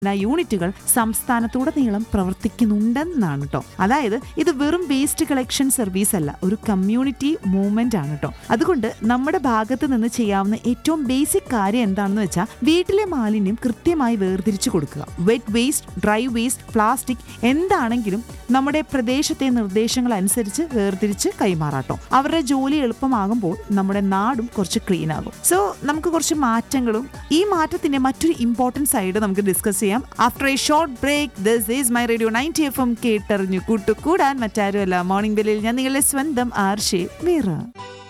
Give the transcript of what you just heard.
യൂണിറ്റുകൾ സംസ്ഥാനത്തുടനീളം പ്രവർത്തിക്കുന്നുണ്ടെന്നാണ് കേട്ടോ അതായത് ഇത് വെറും വേസ്റ്റ് കളക്ഷൻ സർവീസ് അല്ല ഒരു കമ്മ്യൂണിറ്റി മൂവ്മെന്റ് ആണ് കേട്ടോ അതുകൊണ്ട് നമ്മുടെ ഭാഗത്ത് നിന്ന് ചെയ്യാവുന്ന ഏറ്റവും ബേസിക് കാര്യം എന്താണെന്ന് വെച്ചാൽ വീട്ടിലെ മാലിന്യം കൃത്യമായി വേർതിരിച്ചു കൊടുക്കുക wet waste dry waste plastic എന്താണെങ്കിലും നമ്മുടെ പ്രദേശത്തെ നിർദ്ദേശങ്ങൾ അനുസരിച്ച് വേർതിരിച്ച് കൈമാറാട്ടോ അവരുടെ ജോലി എളുപ്പമാകുമ്പോൾ നമ്മുടെ നാടും കുറച്ച് ക്ലീൻ ആകും സോ നമുക്ക് കുറച്ച് മാറ്റങ്ങളും ഈ മാറ്റത്തിന്റെ മറ്റൊരു ഇമ്പോർട്ടൻറ്റ് സൈഡ് നമുക്ക് ഡിസ്കസ് ചെയ്യാം after a short break this is my radio ninety F M കേട്ടറിഞ്ഞു കൂട്ടുകൂടാൻ മറ്റാരുമല്ല മോർണിംഗ് ബെല്ലിൽ ഞാൻ നിങ്ങളുടെ സ്വന്തം ആർഷേ മീറ